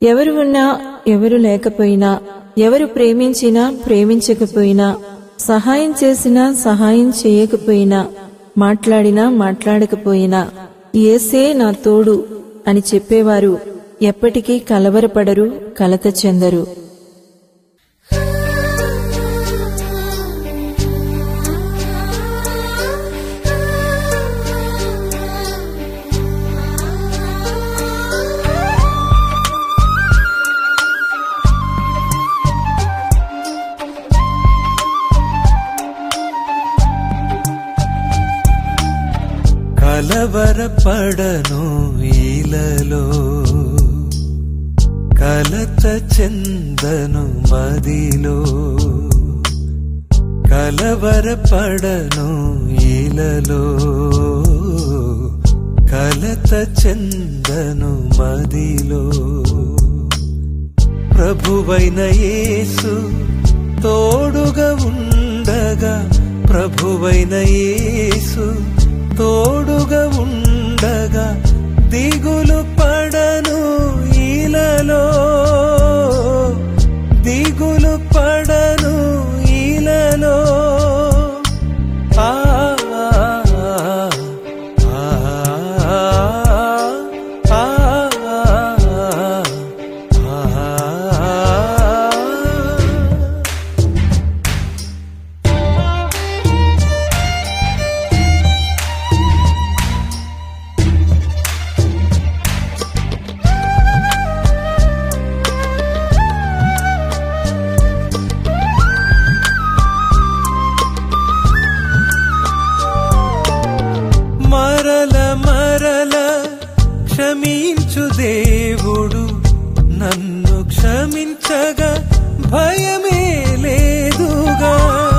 ఎవరు ఉన్నా ఎవరు లేకపోయినా ఎవరు ప్రేమించినా ప్రేమించకపోయినా సహాయం చేసినా సహాయం చేయకపోయినా మాట్లాడినా మాట్లాడకపోయినా ఏసే నా తోడు అని చెప్పేవారు ఎప్పటికీ కలవరపడరు కలత చెందరు కలవరపడను ఈలలో కలత చెందను మదిలో కలవరపడను ఈలలో కలత చెందను మదిలో ప్రభువైన యేసు తోడుగా ఉండగా ప్రభువైన యేసు తోడుగా ఉండగా దిగులు పడను ఈలలో దిగులు పడను ఈలలో ఆ ఆ ఆ ఆ ఆ మరల మరల క్షమించు దేవుడు నన్ను క్షమించగా భయమే లేదుగా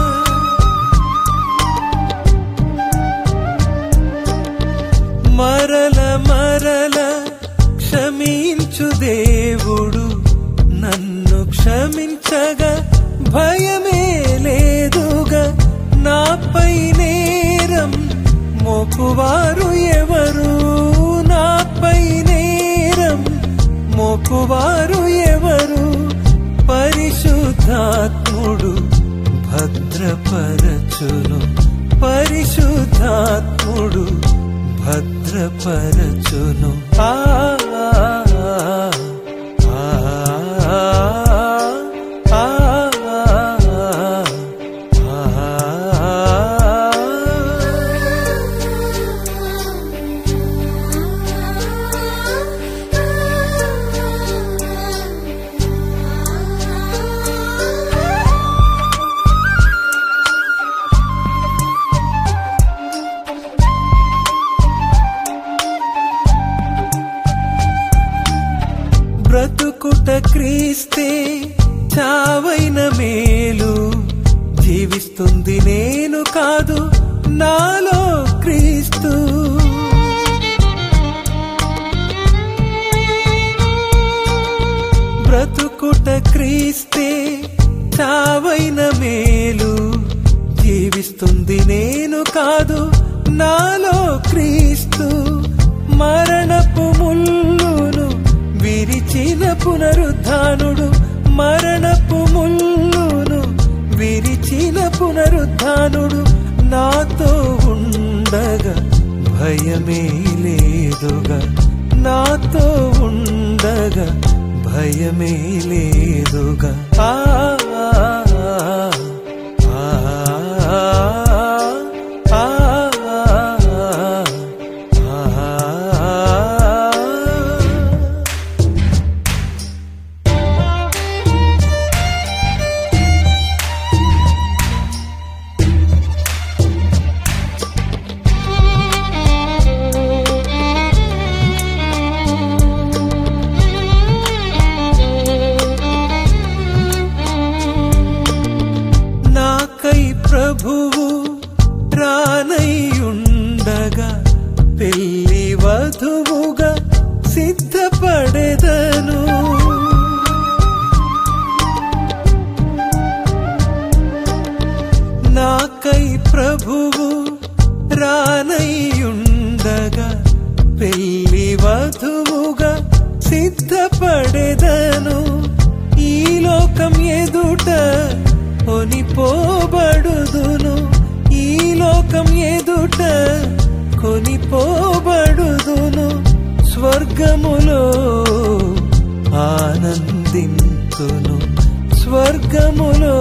మరల మరల క్షమించు దేవుడు నన్ను క్షమించగా భయమే లేదుగా నాపై నేరం మోపువారు ఎవరు నాపై నేరం మోపువారు ఎవరు పరిశుద్ధాత్ముడు భద్రపరచును పరిశుద్ధాత్ముడు భద్రపరచును ఆ ఆ, ఆ, ఆ, ఆ. బ్రతుకుట క్రీస్తే చావైన మేలు జీవిస్తుంది నేను కాదు నాలో క్రీస్తు బ్రతుకుట క్రీస్తే చావైన మేలు జీవిస్తుంది నేను కాదు నాలో క్రీస్తు మరణపు ముల్లును విరిచిన పునరుద్ధానుడు మరణపు ముల్లును విరిచిన పునరుద్ధానుడు నాతో ఉండగా భయమే లేదుగా నాతో ఉండగా భయమే లేదుగా ఆ ఆ, ఆ, ఆ, ఆ, ఆ. పోబడుదును ఈ లోకం ఎదుట కొనిపోబడుదును స్వర్గములో ఆనందింతును స్వర్గములో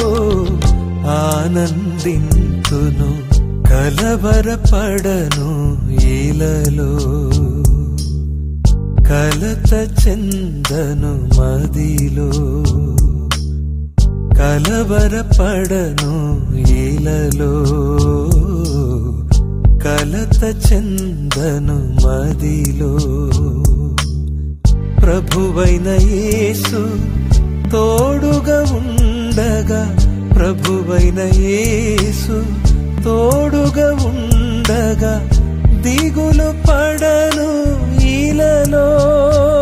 ఆనందింతును కలవరపడను ఈలలో కలత చెందను మదిలో కలవరపడను ఈలలో కలత చెందను మదిలో ప్రభువైన యేసు తోడుగా ఉండగా ప్రభువైన యేసు తోడుగా ఉండగా దిగులు పడను ఈలలో